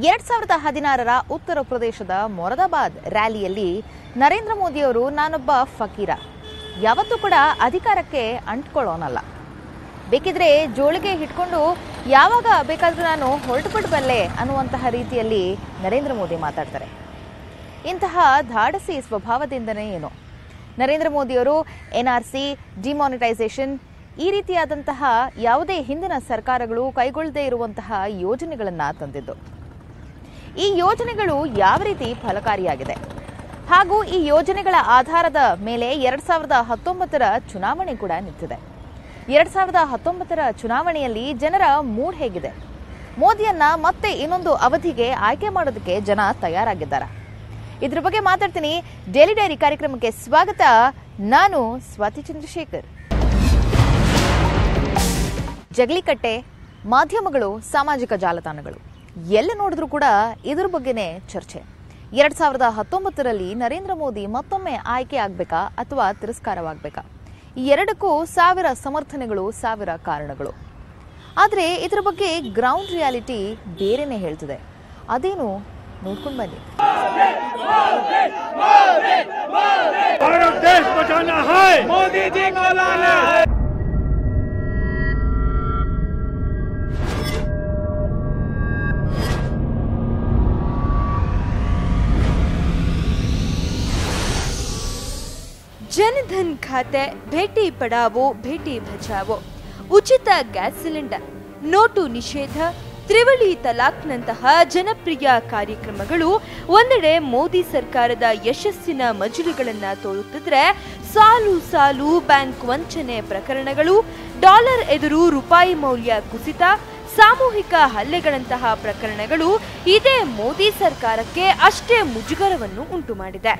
ಎರಡ್ ಸಾವಿರದ ಹದಿನಾರರ ಉತ್ತರ ಪ್ರದೇಶದ ಮೊರದಾಬಾದ್ ರ್ಯಾಲಿಯಲ್ಲಿ ನರೇಂದ್ರ ಮೋದಿಯವರು ನಾನೊಬ್ಬ ಫಕೀರ ಯಾವತ್ತೂ ಕೂಡ ಅಧಿಕಾರಕ್ಕೆ ಅಂಟ್ಕೊಳ್ಳೋನಲ್ಲ ಬೇಕಿದ್ರೆ ಜೋಳಿಗೆ ಹಿಡ್ಕೊಂಡು ಯಾವಾಗ ಬೇಕಾದ್ರೂ ನಾನು ಹೊರಟು ಬಿಡಬಲ್ಲೆ ಅನ್ನುವಂತಹ ರೀತಿಯಲ್ಲಿ ನರೇಂದ್ರ ಮೋದಿ ಮಾತಾಡ್ತಾರೆ ಇಂತಹ ಧಾಡಸಿ ಸ್ವಭಾವದಿಂದನೇ ಏನೋ ನರೇಂದ್ರ ಮೋದಿಯವರು ಎನ್ಆರ್ಸಿ ಡಿಮಾನಿಟೈಸೇಷನ್ ಈ ರೀತಿಯಾದಂತಹ ಯಾವುದೇ ಹಿಂದಿನ ಸರ್ಕಾರಗಳು ಕೈಗೊಳ್ಳದೇ ಇರುವಂತಹ ಯೋಜನೆಗಳನ್ನು ತಂದಿದ್ದು ಈ ಯೋಜನೆಗಳು ಯಾವ ರೀತಿ ಫಲಕಾರಿಯಾಗಿದೆ ಹಾಗೂ ಈ ಯೋಜನೆಗಳ ಆಧಾರದ ಮೇಲೆ ಎರಡ್ ಸಾವಿರದ ಹತ್ತೊಂಬತ್ತರ ಚುನಾವಣೆ ಕೂಡ ನಿಂತಿದೆ ಎರಡ್ ಸಾವಿರದ ಹತ್ತೊಂಬತ್ತರ ಚುನಾವಣೆಯಲ್ಲಿ ಜನರ ಮೂಡ್ ಹೇಗಿದೆ ಮೋದಿಯನ್ನ ಮತ್ತೆ ಇನ್ನೊಂದು ಅವಧಿಗೆ ಆಯ್ಕೆ ಮಾಡೋದಕ್ಕೆ ಜನ ತಯಾರಾಗಿದ್ದಾರೆ ಇದ್ರ ಬಗ್ಗೆ ಮಾತಾಡ್ತೀನಿ ಡೈಲಿ ಡೈರಿ ಕಾರ್ಯಕ್ರಮಕ್ಕೆ ಸ್ವಾಗತ ನಾನು ಸ್ವಾತಿ ಚಂದ್ರಶೇಖರ್ ಜಗಲಿಕಟ್ಟೆ ಮಾಧ್ಯಮಗಳು ಸಾಮಾಜಿಕ ಜಾಲತಾಣಗಳು ಎಲ್ಲ ನೋಡಿದ್ರೂ ಕೂಡ ಇದ್ರ ಬಗ್ಗೆನೇ ಚರ್ಚೆ ಎರಡ್ ಸಾವಿರದ ಹತ್ತೊಂಬತ್ತರಲ್ಲಿ ನರೇಂದ್ರ ಮೋದಿ ಮತ್ತೊಮ್ಮೆ ಆಯ್ಕೆ ಆಗ್ಬೇಕಾ ಅಥವಾ ತಿರಸ್ಕಾರವಾಗಬೇಕಾ ಈ ಎರಡಕ್ಕೂ ಸಾವಿರ ಸಮರ್ಥನೆಗಳು ಸಾವಿರ ಕಾರಣಗಳು ಆದರೆ ಇದರ ಬಗ್ಗೆ ಗ್ರೌಂಡ್ ರಿಯಾಲಿಟಿ ಬೇರೆನೇ ಹೇಳ್ತಿದೆ ಅದೇನು ನೋಡ್ಕೊಂಡು ಬನ್ನಿ भारत देश बचाना है मोदी जी को लाना है ಜನಧನ್ ಖಾತೆ ಭೇಟಿ ಪಡಾವೋ ಭೇಟಿ ಬಚಾವೋ ಉಚಿತ ಗ್ಯಾಸ್ ಸಿಲಿಂಡರ್ ನೋಟು ನಿಷೇಧ ತ್ರಿವಳಿ ತಲಾಕ್ನಂತಹ ಜನಪ್ರಿಯ ಕಾರ್ಯಕ್ರಮಗಳು ಒಂದೆಡೆ ಮೋದಿ ಸರ್ಕಾರದ ಯಶಸ್ಸಿನ ಮಜಲುಗಳನ್ನ ತೋರುತ್ತಿದ್ರೆ ಸಾಲು ಸಾಲು ಬ್ಯಾಂಕ್ ವಂಚನೆ ಪ್ರಕರಣಗಳು ಡಾಲರ್ ಎದುರು ರೂಪಾಯಿ ಮೌಲ್ಯ ಕುಸಿತ ಸಾಮೂಹಿಕ ಹಲ್ಲೆಗಳಂತಹ ಪ್ರಕರಣಗಳು ಇದೇ ಮೋದಿ ಸರ್ಕಾರಕ್ಕೆ ಅಷ್ಟೇ ಮುಜುಗರವನ್ನು ಉಂಟು ಮಾಡಿದೆ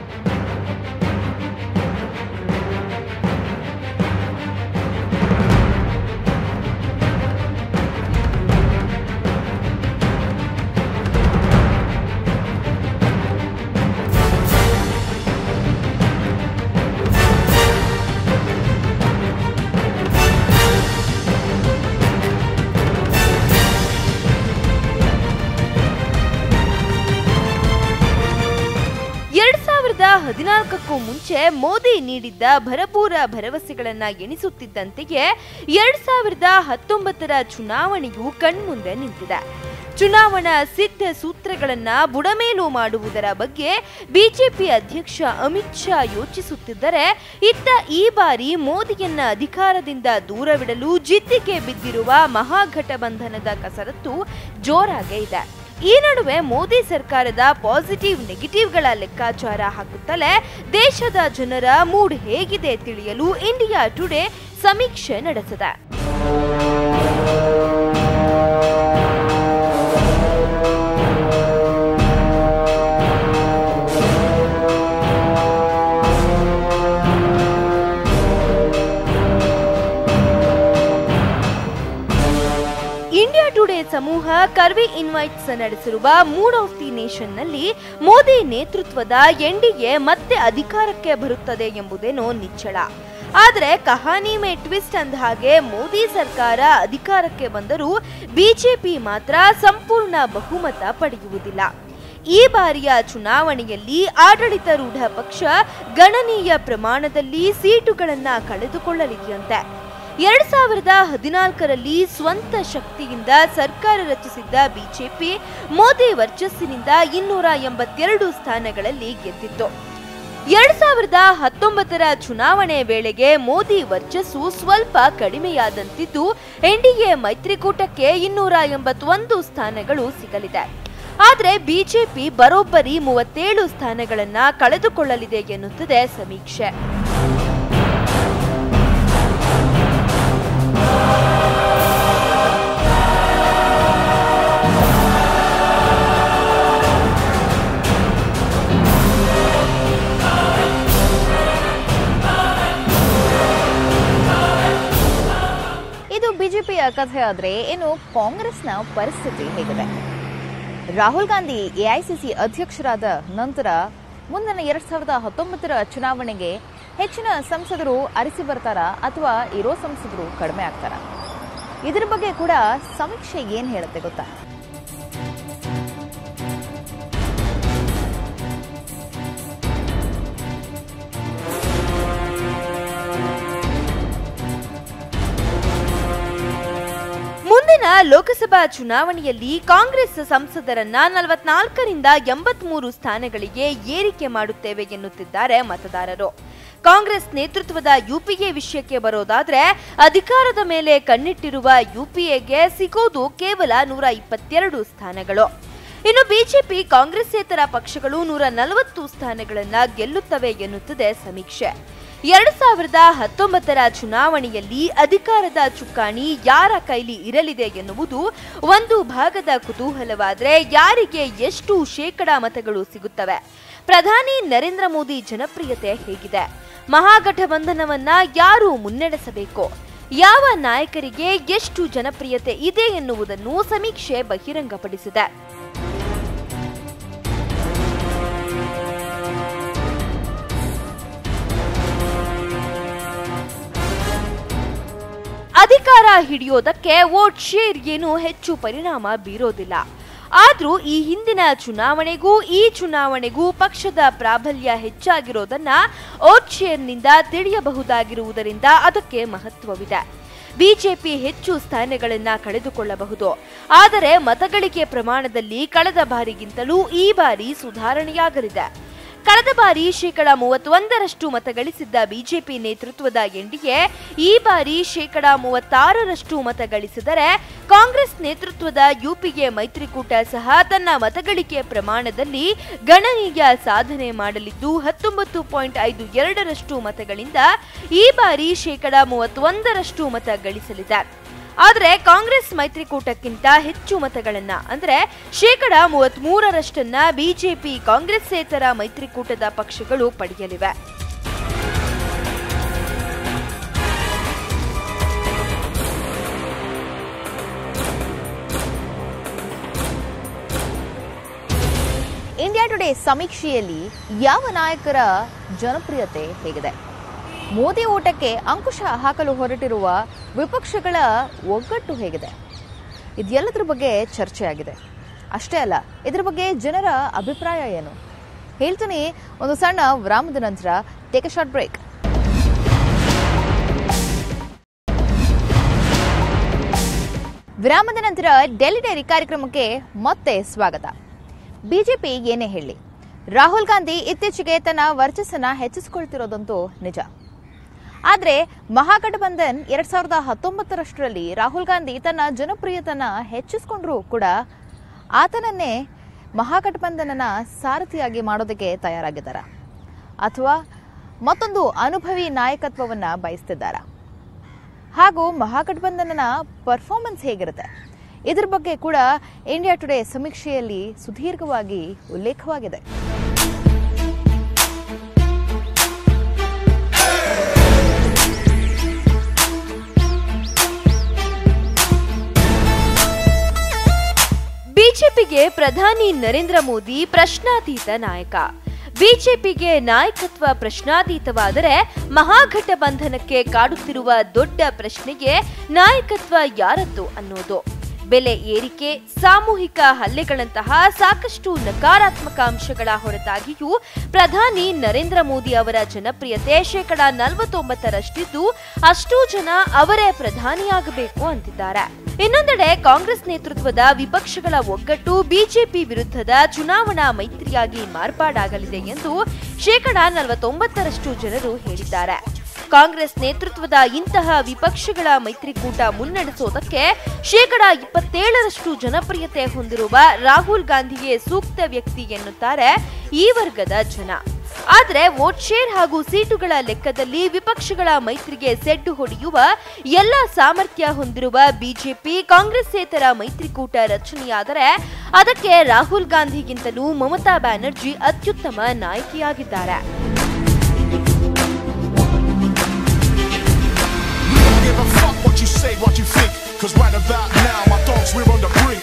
ಎರಡ್ ಸಾವಿರದ ಹದಿನಾಲ್ಕಕ್ಕೂ ಮುಂಚೆ ಮೋದಿ ನೀಡಿದ್ದ ಭರಪೂರ ಭರವಸೆಗಳನ್ನ ಎಣಿಸುತ್ತಿದ್ದಂತೆಯೇ ಎರಡ್ ಸಾವಿರದ ಹತ್ತೊಂಬತ್ತರ ಚುನಾವಣೆಯು ಕಣ್ಮುಂದೆ ನಿಂತಿದೆ ಚುನಾವಣಾ ಸಿದ್ಧ ಸೂತ್ರಗಳನ್ನ ಬುಡಮೇಲು ಮಾಡುವುದರ ಬಗ್ಗೆ ಬಿಜೆಪಿ ಅಧ್ಯಕ್ಷ ಅಮಿತ್ ಶಾ ಯೋಚಿಸುತ್ತಿದ್ದರೆ ಇತ್ತ ಈ ಬಾರಿ ಮೋದಿಯನ್ನ ಅಧಿಕಾರದಿಂದ ದೂರವಿಡಲು ಜಿದ್ದಿಗೆ ಬಿದ್ದಿರುವ ಮಹಾಗಠಬಂಧನದ ಕಸರತ್ತು ಜೋರಾಗೇ ಇದೆ ಈ ನಡುವೆ ಮೋದಿ ಸರ್ಕಾರದ ಪಾಸಿಟಿವ್ ನೆಗೆಟಿವ್ಗಳ ಲೆಕ್ಕಾಚಾರ ಹಾಕುತ್ತಲೇ ದೇಶದ ಜನರ ಮೂಡ್ ಹೇಗಿದೆ ತಿಳಿಯಲು ಇಂಡಿಯಾ ಟುಡೇ ಸಮೀಕ್ಷೆ ನಡೆಸಿದೆ ಇಂಡಿಯಾ ಟುಡೇ ಸಮೂಹ ಕರ್ವಿ ಇನ್ವೈಟ್ಸ್ ನಡೆಸಿರುವ ಮೂಡ್ ಆಫ್ ದಿ ನೇಷನ್ ನಲ್ಲಿ ಮೋದಿ ನೇತೃತ್ವದ ಎನ್ಡಿಎ ಮತ್ತೆ ಅಧಿಕಾರಕ್ಕೆ ಬರುತ್ತದೆ ಎಂಬುದೇನೋ ನಿಚ್ಚಳ ಆದ್ರೆ ಕಹಾನಿ ಮೇ ಟ್ವಿಸ್ಟ್ ಅಂದ ಹಾಗೆ ಮೋದಿ ಸರ್ಕಾರ ಅಧಿಕಾರಕ್ಕೆ ಬಂದರೂ ಬಿಜೆಪಿ ಮಾತ್ರ ಸಂಪೂರ್ಣ ಬಹುಮತ ಪಡೆಯುವುದಿಲ್ಲ ಈ ಬಾರಿಯ ಚುನಾವಣೆಯಲ್ಲಿ ಆಡಳಿತಾರೂಢ ಪಕ್ಷ ಗಣನೀಯ ಪ್ರಮಾಣದಲ್ಲಿ ಸೀಟುಗಳನ್ನ ಕಳೆದುಕೊಳ್ಳಲಿದೆಯಂತೆ ಎರಡ್ ಸಾವಿರದ ಹದಿನಾಲ್ಕರಲ್ಲಿ ಸ್ವಂತ ಶಕ್ತಿಯಿಂದ ಸರ್ಕಾರ ರಚಿಸಿದ್ದ ಬಿಜೆಪಿ ಮೋದಿ ವರ್ಚಸ್ಸಿನಿಂದ ಇನ್ನೂರ ಎಂಬತ್ತೆರಡು ಸ್ಥಾನಗಳಲ್ಲಿ ಗೆದ್ದಿತ್ತು ಎರಡ್ ಸಾವಿರದ ಹತ್ತೊಂಬತ್ತರ ಚುನಾವಣೆ ವೇಳೆಗೆ ಮೋದಿ ವರ್ಚಸ್ಸು ಸ್ವಲ್ಪ ಕಡಿಮೆಯಾದಂತಿದ್ದು ಎನ್ಡಿಎ ಮೈತ್ರಿಕೂಟಕ್ಕೆ ಇನ್ನೂರ ಎಂಬತ್ತೊಂದು ಸ್ಥಾನಗಳು ಸಿಗಲಿದೆ ಆದರೆ ಬಿಜೆಪಿ ಬರೋಬ್ಬರಿ ಮೂವತ್ತೇಳು ಸ್ಥಾನಗಳನ್ನ ಕಳೆದುಕೊಳ್ಳಲಿದೆ ಎನ್ನುತ್ತದೆ ಸಮೀಕ್ಷೆ ಇದು ಬಿಜೆಪಿಯ ಕಥೆ ಆದ್ರೆ ಇನ್ನು ಕಾಂಗ್ರೆಸ್ನ ಪರಿಸ್ಥಿತಿ ಹೇಗಿದೆ ರಾಹುಲ್ ಗಾಂಧಿ ಎಐಸಿಸಿ ಅಧ್ಯಕ್ಷರಾದ ನಂತರ ಮುಂದಿನ ಎರಡ್ ಸಾವಿರದ ಹತ್ತೊಂಬತ್ತರ ಚುನಾವಣೆಗೆ ಹೆಚ್ಚಿನ ಸಂಸದರು ಅರಿಸಿ ಬರ್ತಾರಾ ಅಥವಾ ಇರೋ ಸಂಸದರು ಕಡಿಮೆ ಆಗ್ತಾರಾ ಇದ್ರ ಬಗ್ಗೆ ಕೂಡ ಸಮೀಕ್ಷೆ ಏನ್ ಹೇಳುತ್ತೆ ಗೊತ್ತಾ ಮುಂದಿನ ಲೋಕಸಭಾ ಚುನಾವಣೆಯಲ್ಲಿ ಕಾಂಗ್ರೆಸ್ ಸಂಸದರನ್ನ ನಲವತ್ನಾಲ್ಕರಿಂದ ಎಂಬತ್ಮೂರು ಸ್ಥಾನಗಳಿಗೆ ಏರಿಕೆ ಮಾಡುತ್ತೇವೆ ಎನ್ನುತ್ತಿದ್ದಾರೆ ಮತದಾರರು ಕಾಂಗ್ರೆಸ್ ನೇತೃತ್ವದ ಯುಪಿಎ ವಿಷಯಕ್ಕೆ ಬರೋದಾದ್ರೆ ಅಧಿಕಾರದ ಮೇಲೆ ಕಣ್ಣಿಟ್ಟಿರುವ ಯುಪಿಎಗೆ ಸಿಗೋದು ಕೇವಲ ನೂರ ಇಪ್ಪತ್ತೆರಡು ಸ್ಥಾನಗಳು ಇನ್ನು ಬಿಜೆಪಿ ಕಾಂಗ್ರೆಸ್ಸೇತರ ಪಕ್ಷಗಳು ನೂರ ನಲವತ್ತು ಸ್ಥಾನಗಳನ್ನ ಗೆಲ್ಲುತ್ತವೆ ಎನ್ನುತ್ತದೆ ಸಮೀಕ್ಷೆ ಎರಡು ಸಾವಿರದ ಹತ್ತೊಂಬತ್ತರ ಚುನಾವಣೆಯಲ್ಲಿ ಅಧಿಕಾರದ ಚುಕ್ಕಾಣಿ ಯಾರ ಕೈಲಿ ಇರಲಿದೆ ಎನ್ನುವುದು ಒಂದು ಭಾಗದ ಕುತೂಹಲವಾದ್ರೆ ಯಾರಿಗೆ ಎಷ್ಟು ಶೇಕಡಾ ಮತಗಳು ಸಿಗುತ್ತವೆ ಪ್ರಧಾನಿ ನರೇಂದ್ರ ಮೋದಿ ಜನಪ್ರಿಯತೆ ಹೇಗಿದೆ ಮಹಾಗಠಬಂಧನವನ್ನ ಯಾರು ಮುನ್ನಡೆಸಬೇಕು ಯಾವ ನಾಯಕರಿಗೆ ಎಷ್ಟು ಜನಪ್ರಿಯತೆ ಇದೆ ಎನ್ನುವುದನ್ನು ಸಮೀಕ್ಷೆ ಬಹಿರಂಗಪಡಿಸಿದೆ ಅಧಿಕಾರ ಹಿಡಿಯೋದಕ್ಕೆ ವೋಟ್ ಶೇರ್ ಏನು ಹೆಚ್ಚು ಪರಿಣಾಮ ಬೀರೋದಿಲ್ಲ ಆದ್ರೂ ಈ ಹಿಂದಿನ ಚುನಾವಣೆಗೂ ಈ ಚುನಾವಣೆಗೂ ಪಕ್ಷದ ಪ್ರಾಬಲ್ಯ ಹೆಚ್ಚಾಗಿರೋದನ್ನ ವೋಟ್ ಶೇರ್ನಿಂದ ತಿಳಿಯಬಹುದಾಗಿರುವುದರಿಂದ ಅದಕ್ಕೆ ಮಹತ್ವವಿದೆ ಬಿಜೆಪಿ ಹೆಚ್ಚು ಸ್ಥಾನಗಳನ್ನ ಕಳೆದುಕೊಳ್ಳಬಹುದು ಆದರೆ ಮತಗಳಿಕೆ ಪ್ರಮಾಣದಲ್ಲಿ ಕಳೆದ ಬಾರಿಗಿಂತಲೂ ಈ ಬಾರಿ ಸುಧಾರಣೆಯಾಗಲಿದೆ ಕಳೆದ ಬಾರಿ ಶೇಕಡ ಮೂವತ್ತೊಂದರಷ್ಟು ಮತ ಗಳಿಸಿದ್ದ ಬಿಜೆಪಿ ನೇತೃತ್ವದ ಎನ್ಡಿಎ ಈ ಬಾರಿ ಶೇಕಡ ಮೂವತ್ತಾರರಷ್ಟು ಮತ ಗಳಿಸಿದರೆ ಕಾಂಗ್ರೆಸ್ ನೇತೃತ್ವದ ಯುಪಿಎ ಮೈತ್ರಿಕೂಟ ಸಹ ತನ್ನ ಮತಗಳಿಕೆ ಪ್ರಮಾಣದಲ್ಲಿ ಗಣನೀಯ ಸಾಧನೆ ಮಾಡಲಿದ್ದು ಹತ್ತೊಂಬತ್ತು ಪಾಯಿಂಟ್ ಐದು ಎರಡರಷ್ಟು ಮತಗಳಿಂದ ಈ ಬಾರಿ ಶೇಕಡ ಮೂವತ್ತೊಂದರಷ್ಟು ಮತ ಗಳಿಸಲಿದೆ ಆದರೆ ಕಾಂಗ್ರೆಸ್ ಮೈತ್ರಿಕೂಟಕ್ಕಿಂತ ಹೆಚ್ಚು ಮತಗಳನ್ನ ಅಂದ್ರೆ ಶೇಕಡ ಮೂವತ್ತ್ ಮೂರರಷ್ಟನ್ನ ಬಿಜೆಪಿ ಕಾಂಗ್ರೆಸ್ಸೇತರ ಮೈತ್ರಿಕೂಟದ ಪಕ್ಷಗಳು ಪಡೆಯಲಿವೆ ಇಂಡಿಯಾ ಟುಡೇ ಸಮೀಕ್ಷೆಯಲ್ಲಿ ಯಾವ ನಾಯಕರ ಜನಪ್ರಿಯತೆ ಹೇಗಿದೆ ಮೋದಿ ಊಟಕ್ಕೆ ಅಂಕುಶ ಹಾಕಲು ಹೊರಟಿರುವ ವಿಪಕ್ಷಗಳ ಒಗ್ಗಟ್ಟು ಹೇಗಿದೆ ಇದೆಲ್ಲದರ ಬಗ್ಗೆ ಚರ್ಚೆಯಾಗಿದೆ ಅಷ್ಟೇ ಅಲ್ಲ ಇದರ ಬಗ್ಗೆ ಜನರ ಅಭಿಪ್ರಾಯ ಏನು ಹೇಳ್ತೀನಿ ಒಂದು ಸಣ್ಣ ವಿರಾಮದ ನಂತರ ಟೇಕ್ ಅ ಶಾರ್ಟ್ ಬ್ರೇಕ್ ವಿರಾಮದ ನಂತರ ಡೆಲ್ಲಿ ಡೈರಿ ಕಾರ್ಯಕ್ರಮಕ್ಕೆ ಮತ್ತೆ ಸ್ವಾಗತ ಬಿಜೆಪಿ ಏನೇ ಹೇಳಿ ರಾಹುಲ್ ಗಾಂಧಿ ಇತ್ತೀಚೆಗೆ ತನ್ನ ವರ್ಚಸ್ಸನ್ನ ಹೆಚ್ಚಿಸಿಕೊಳ್ತಿರೋದಂತೂ ನಿಜ ಆದ್ರೆ ಮಹಾಗಠಬಂಧನ್ ಎರಡ್ ಸಾವಿರದ ಹತ್ತೊಂಬತ್ತರಷ್ಟರಲ್ಲಿ ರಾಹುಲ್ ಗಾಂಧಿ ತನ್ನ ಜನಪ್ರಿಯತನ ಹೆಚ್ಚಿಸಿಕೊಂಡ್ರೂ ಕೂಡ ಆತನನ್ನೇ ಮಹಾಗಠಬಂಧನನ ಸಾರಥಿಯಾಗಿ ಮಾಡೋದಕ್ಕೆ ತಯಾರಾಗಿದ್ದಾರಾ ಅಥವಾ ಮತ್ತೊಂದು ಅನುಭವಿ ನಾಯಕತ್ವವನ್ನ ಬಯಸ್ತಿದ್ದಾರಾ ಹಾಗೂ ಮಹಾಗಠಬಂಧನನ ಪರ್ಫಾರ್ಮೆನ್ಸ್ ಹೇಗಿರುತ್ತೆ ಇದ್ರ ಬಗ್ಗೆ ಕೂಡ ಇಂಡಿಯಾ ಟುಡೇ ಸಮೀಕ್ಷೆಯಲ್ಲಿ ಸುದೀರ್ಘವಾಗಿ ಉಲ್ಲೇಖವಾಗಿದೆ ಬಿಜೆಪಿಗೆ ಪ್ರಧಾನಿ ನರೇಂದ್ರ ಮೋದಿ ಪ್ರಶ್ನಾತೀತ ನಾಯಕ ಬಿಜೆಪಿಗೆ ನಾಯಕತ್ವ ಪ್ರಶ್ನಾತೀತವಾದರೆ ಮಹಾಗಠಬಂಧನಕ್ಕೆ ಕಾಡುತ್ತಿರುವ ದೊಡ್ಡ ಪ್ರಶ್ನೆಗೆ ನಾಯಕತ್ವ ಯಾರದ್ದು ಅನ್ನೋದು ಬೆಲೆ ಏರಿಕೆ ಸಾಮೂಹಿಕ ಹಲ್ಲೆಗಳಂತಹ ಸಾಕಷ್ಟು ನಕಾರಾತ್ಮಕ ಅಂಶಗಳ ಹೊರತಾಗಿಯೂ ಪ್ರಧಾನಿ ನರೇಂದ್ರ ಮೋದಿ ಅವರ ಜನಪ್ರಿಯತೆ ಶೇಕಡ ನಲವತ್ತೊಂಬತ್ತರಷ್ಟಿದ್ದು ಅಷ್ಟೂ ಜನ ಅವರೇ ಪ್ರಧಾನಿಯಾಗಬೇಕು ಅಂತಿದ್ದಾರೆ ಇನ್ನೊಂದೆಡೆ ಕಾಂಗ್ರೆಸ್ ನೇತೃತ್ವದ ವಿಪಕ್ಷಗಳ ಒಗ್ಗಟ್ಟು ಬಿಜೆಪಿ ವಿರುದ್ಧದ ಚುನಾವಣಾ ಮೈತ್ರಿಯಾಗಿ ಮಾರ್ಪಾಡಾಗಲಿದೆ ಎಂದು ಶೇಕಡ ನಲವತ್ತೊಂಬತ್ತರಷ್ಟು ಜನರು ಹೇಳಿದ್ದಾರೆ ಕಾಂಗ್ರೆಸ್ ನೇತೃತ್ವದ ಇಂತಹ ವಿಪಕ್ಷಗಳ ಮೈತ್ರಿಕೂಟ ಮುನ್ನಡೆಸೋದಕ್ಕೆ ಶೇಕಡ ಇಪ್ಪತ್ತೇಳರಷ್ಟು ಜನಪ್ರಿಯತೆ ಹೊಂದಿರುವ ರಾಹುಲ್ ಗಾಂಧಿಗೆ ಸೂಕ್ತ ವ್ಯಕ್ತಿ ಎನ್ನುತ್ತಾರೆ ಈ ವರ್ಗದ ಜನ ಆದ್ರೆ ವೋಟ್ ಶೇರ್ ಹಾಗೂ ಸೀಟುಗಳ ಲೆಕ್ಕದಲ್ಲಿ ವಿಪಕ್ಷಗಳ ಮೈತ್ರಿಗೆ ಸೆಡ್ಡು ಹೊಡೆಯುವ ಎಲ್ಲ ಸಾಮರ್ಥ್ಯ ಹೊಂದಿರುವ ಬಿಜೆಪಿ ಕಾಂಗ್ರೆಸ್ಸೇತರ ಮೈತ್ರಿಕೂಟ ರಚನೆಯಾದರೆ ಅದಕ್ಕೆ ರಾಹುಲ್ ಗಾಂಧಿಗಿಂತಲೂ ಮಮತಾ ಬ್ಯಾನರ್ಜಿ ಅತ್ಯುತ್ತಮ ನಾಯಕಿಯಾಗಿದ್ದಾರೆ don't give a fuck what you say, what you think. Cause right about now, my thoughts, we're on the brink.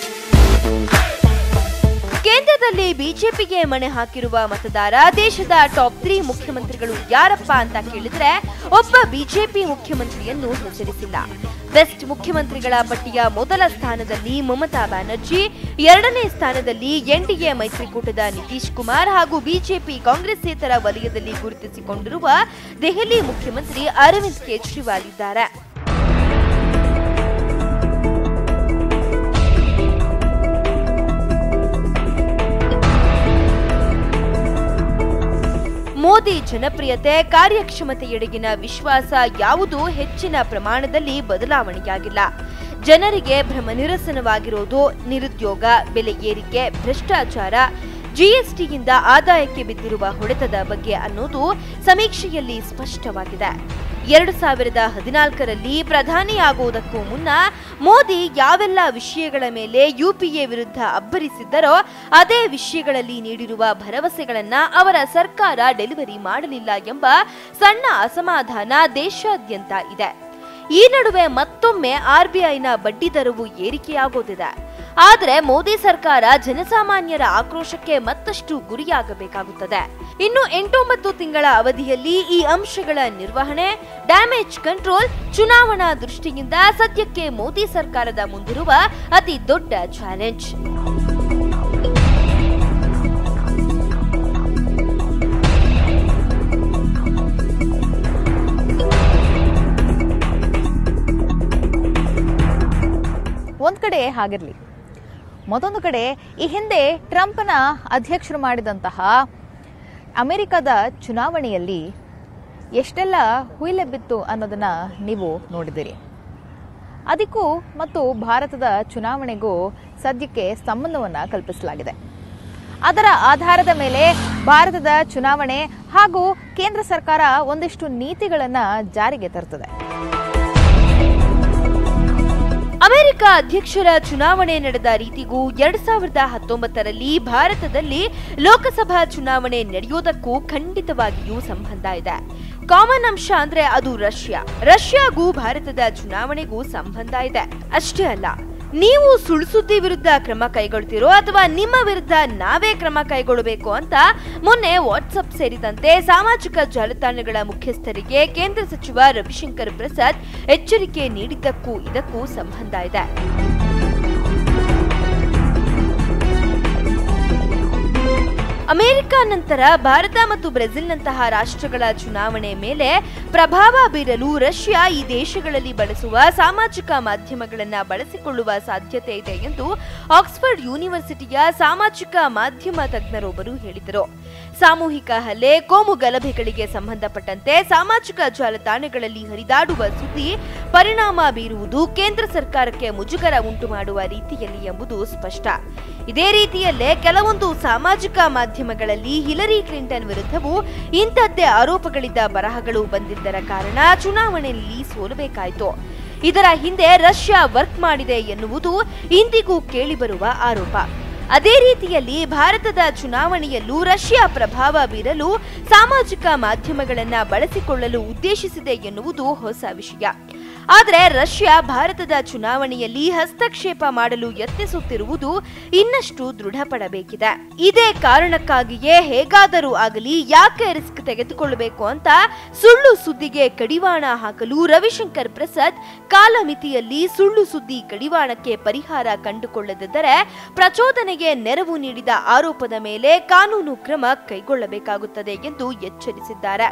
ಕೇಂದ್ರದಲ್ಲಿ ಬಿಜೆಪಿಗೆ ಮಣೆ ಹಾಕಿರುವ ಮತದಾರ ದೇಶದ ಟಾಪ್ ತ್ರೀ ಮುಖ್ಯಮಂತ್ರಿಗಳು ಯಾರಪ್ಪ ಅಂತ ಕೇಳಿದ್ರೆ ಒಬ್ಬ ಬಿಜೆಪಿ ಮುಖ್ಯಮಂತ್ರಿಯನ್ನು ಹೆಸರಿಸಿಲ್ಲ ಬೆಸ್ಟ್ ಮುಖ್ಯಮಂತ್ರಿಗಳ ಪಟ್ಟಿಯ ಮೊದಲ ಸ್ಥಾನದಲ್ಲಿ ಮಮತಾ ಬ್ಯಾನರ್ಜಿ ಎರಡನೇ ಸ್ಥಾನದಲ್ಲಿ ಎನ್ಡಿಎ ಮೈತ್ರಿಕೂಟದ ನಿತೀಶ್ ಕುಮಾರ್ ಹಾಗೂ ಬಿಜೆಪಿ ಕಾಂಗ್ರೆಸ್ಸೇತರ ವಲಯದಲ್ಲಿ ಗುರುತಿಸಿಕೊಂಡಿರುವ ದೆಹಲಿ ಮುಖ್ಯಮಂತ್ರಿ ಅರವಿಂದ್ ಕೇಜ್ರಿವಾಲ್ ಇದ್ದಾರೆ ಮೋದಿ ಜನಪ್ರಿಯತೆ ಕಾರ್ಯಕ್ಷಮತೆಯೆಡೆಗಿನ ವಿಶ್ವಾಸ ಯಾವುದೂ ಹೆಚ್ಚಿನ ಪ್ರಮಾಣದಲ್ಲಿ ಬದಲಾವಣೆಯಾಗಿಲ್ಲ ಜನರಿಗೆ ಭ್ರಮ ನಿರಸನವಾಗಿರೋದು ನಿರುದ್ಯೋಗ ಬೆಲೆ ಏರಿಕೆ ಭ್ರಷ್ಟಾಚಾರ ಜಿಎಸ್ಟಿಯಿಂದ ಆದಾಯಕ್ಕೆ ಬಿದ್ದಿರುವ ಹೊಡೆತದ ಬಗ್ಗೆ ಅನ್ನೋದು ಸಮೀಕ್ಷೆಯಲ್ಲಿ ಸ್ಪಷ್ಟವಾಗಿದೆ ಎರಡು ಸಾವಿರದ ಹದಿನಾಲ್ಕರಲ್ಲಿ ಪ್ರಧಾನಿಯಾಗುವುದಕ್ಕೂ ಮುನ್ನ ಮೋದಿ ಯಾವೆಲ್ಲ ವಿಷಯಗಳ ಮೇಲೆ ಯುಪಿಎ ವಿರುದ್ಧ ಅಬ್ಬರಿಸಿದ್ದರೋ ಅದೇ ವಿಷಯಗಳಲ್ಲಿ ನೀಡಿರುವ ಭರವಸೆಗಳನ್ನ ಅವರ ಸರ್ಕಾರ ಡೆಲಿವರಿ ಮಾಡಲಿಲ್ಲ ಎಂಬ ಸಣ್ಣ ಅಸಮಾಧಾನ ದೇಶಾದ್ಯಂತ ಇದೆ ಈ ನಡುವೆ ಮತ್ತೊಮ್ಮೆ ಆರ್ಬಿಐನ ಬಡ್ಡಿ ದರವು ಏರಿಕೆಯಾಗೋದಿದೆ ಆದರೆ ಮೋದಿ ಸರ್ಕಾರ ಜನಸಾಮಾನ್ಯರ ಆಕ್ರೋಶಕ್ಕೆ ಮತ್ತಷ್ಟು ಗುರಿಯಾಗಬೇಕಾಗುತ್ತದೆ ಇನ್ನು ಎಂಟೊಂಬತ್ತು ತಿಂಗಳ ಅವಧಿಯಲ್ಲಿ ಈ ಅಂಶಗಳ ನಿರ್ವಹಣೆ ಡ್ಯಾಮೇಜ್ ಕಂಟ್ರೋಲ್ ಚುನಾವಣಾ ದೃಷ್ಟಿಯಿಂದ ಸದ್ಯಕ್ಕೆ ಮೋದಿ ಸರ್ಕಾರದ ಮುಂದಿರುವ ಅತಿ ದೊಡ್ಡ ಚಾಲೆಂಜ್ ಒಂದ್ ಕಡೆ ಹಾಗಿರ್ಲಿ ಮತ್ತೊಂದು ಕಡೆ ಈ ಹಿಂದೆ ಟ್ರಂಪ್ನ ಅಧ್ಯಕ್ಷರು ಮಾಡಿದಂತಹ ಅಮೆರಿಕದ ಚುನಾವಣೆಯಲ್ಲಿ ಎಷ್ಟೆಲ್ಲ ಹುಯಿಲೆ ಬಿತ್ತು ಅನ್ನೋದನ್ನ ನೀವು ನೋಡಿದಿರಿ ಅದಕ್ಕೂ ಮತ್ತು ಭಾರತದ ಚುನಾವಣೆಗೂ ಸದ್ಯಕ್ಕೆ ಸಂಬಂಧವನ್ನ ಕಲ್ಪಿಸಲಾಗಿದೆ ಅದರ ಆಧಾರದ ಮೇಲೆ ಭಾರತದ ಚುನಾವಣೆ ಹಾಗೂ ಕೇಂದ್ರ ಸರ್ಕಾರ ಒಂದಿಷ್ಟು ನೀತಿಗಳನ್ನ ಜಾರಿಗೆ ತರ್ತದೆ ಅಮೆರಿಕ ಅಧ್ಯಕ್ಷರ ಚುನಾವಣೆ ನಡೆದ ರೀತಿಗೂ ಎರಡ್ ಸಾವಿರದ ಹತ್ತೊಂಬತ್ತರಲ್ಲಿ ಭಾರತದಲ್ಲಿ ಲೋಕಸಭಾ ಚುನಾವಣೆ ನಡೆಯೋದಕ್ಕೂ ಖಂಡಿತವಾಗಿಯೂ ಸಂಬಂಧ ಇದೆ ಕಾಮನ್ ಅಂಶ ಅಂದ್ರೆ ಅದು ರಷ್ಯಾ ರಷ್ಯಾಗೂ ಭಾರತದ ಚುನಾವಣೆಗೂ ಸಂಬಂಧ ಇದೆ ಅಷ್ಟೇ ಅಲ್ಲ ನೀವು ಸುಳ್ಳು ಸುದ್ದಿ ವಿರುದ್ಧ ಕ್ರಮ ಕೈಗೊಳ್ತಿರೋ ಅಥವಾ ನಿಮ್ಮ ವಿರುದ್ಧ ನಾವೇ ಕ್ರಮ ಕೈಗೊಳ್ಳಬೇಕು ಅಂತ ಮೊನ್ನೆ ವಾಟ್ಸಪ್ ಸೇರಿದಂತೆ ಸಾಮಾಜಿಕ ಜಾಲತಾಣಗಳ ಮುಖ್ಯಸ್ಥರಿಗೆ ಕೇಂದ್ರ ಸಚಿವ ರವಿಶಂಕರ್ ಪ್ರಸಾದ್ ಎಚ್ಚರಿಕೆ ನೀಡಿದ್ದಕ್ಕೂ ಇದಕ್ಕೂ ಸಂಬಂಧ ಇದೆ ಅಮೆರಿಕ ನಂತರ ಭಾರತ ಮತ್ತು ಬ್ರೆಜಿಲ್ನಂತಹ ರಾಷ್ಟ್ರಗಳ ಚುನಾವಣೆ ಮೇಲೆ ಪ್ರಭಾವ ಬೀರಲು ರಷ್ಯಾ ಈ ದೇಶಗಳಲ್ಲಿ ಬಳಸುವ ಸಾಮಾಜಿಕ ಮಾಧ್ಯಮಗಳನ್ನು ಬಳಸಿಕೊಳ್ಳುವ ಸಾಧ್ಯತೆ ಇದೆ ಎಂದು ಆಕ್ಸ್ಫರ್ಡ್ ಯೂನಿವರ್ಸಿಟಿಯ ಸಾಮಾಜಿಕ ಮಾಧ್ಯಮ ತಜ್ಞರೊಬ್ಬರು ಹೇಳಿದರು ಸಾಮೂಹಿಕ ಹಲ್ಲೆ ಕೋಮು ಗಲಭೆಗಳಿಗೆ ಸಂಬಂಧಪಟ್ಟಂತೆ ಸಾಮಾಜಿಕ ಜಾಲತಾಣಗಳಲ್ಲಿ ಹರಿದಾಡುವ ಸುದ್ದಿ ಪರಿಣಾಮ ಬೀರುವುದು ಕೇಂದ್ರ ಸರ್ಕಾರಕ್ಕೆ ಮುಜುಗರ ಉಂಟು ಮಾಡುವ ರೀತಿಯಲ್ಲಿ ಎಂಬುದು ಸ್ಪಷ್ಟ ಇದೇ ರೀತಿಯಲ್ಲೇ ಕೆಲವೊಂದು ಸಾಮಾಜಿಕ ಮಾಧ್ಯಮಗಳಲ್ಲಿ ಹಿಲರಿ ಕ್ಲಿಂಟನ್ ವಿರುದ್ಧವೂ ಇಂಥದ್ದೇ ಆರೋಪಗಳಿದ್ದ ಬರಹಗಳು ಬಂದಿದ್ದರ ಕಾರಣ ಚುನಾವಣೆಯಲ್ಲಿ ಸೋಲಬೇಕಾಯಿತು ಇದರ ಹಿಂದೆ ರಷ್ಯಾ ವರ್ಕ್ ಮಾಡಿದೆ ಎನ್ನುವುದು ಇಂದಿಗೂ ಕೇಳಿಬರುವ ಆರೋಪ ಅದೇ ರೀತಿಯಲ್ಲಿ ಭಾರತದ ಚುನಾವಣೆಯಲ್ಲೂ ರಷ್ಯಾ ಪ್ರಭಾವ ಬೀರಲು ಸಾಮಾಜಿಕ ಮಾಧ್ಯಮಗಳನ್ನ ಬಳಸಿಕೊಳ್ಳಲು ಉದ್ದೇಶಿಸಿದೆ ಎನ್ನುವುದು ಹೊಸ ವಿಷಯ ಆದರೆ ರಷ್ಯಾ ಭಾರತದ ಚುನಾವಣೆಯಲ್ಲಿ ಹಸ್ತಕ್ಷೇಪ ಮಾಡಲು ಯತ್ನಿಸುತ್ತಿರುವುದು ಇನ್ನಷ್ಟು ದೃಢಪಡಬೇಕಿದೆ ಇದೇ ಕಾರಣಕ್ಕಾಗಿಯೇ ಹೇಗಾದರೂ ಆಗಲಿ ಯಾಕೆ ರಿಸ್ಕ್ ತೆಗೆದುಕೊಳ್ಳಬೇಕು ಅಂತ ಸುಳ್ಳು ಸುದ್ದಿಗೆ ಕಡಿವಾಣ ಹಾಕಲು ರವಿಶಂಕರ್ ಪ್ರಸಾದ್ ಕಾಲಮಿತಿಯಲ್ಲಿ ಸುಳ್ಳು ಸುದ್ದಿ ಕಡಿವಾಣಕ್ಕೆ ಪರಿಹಾರ ಕಂಡುಕೊಳ್ಳದಿದ್ದರೆ ಪ್ರಚೋದನೆಗೆ ನೆರವು ನೀಡಿದ ಆರೋಪದ ಮೇಲೆ ಕಾನೂನು ಕ್ರಮ ಕೈಗೊಳ್ಳಬೇಕಾಗುತ್ತದೆ ಎಂದು ಎಚ್ಚರಿಸಿದ್ದಾರೆ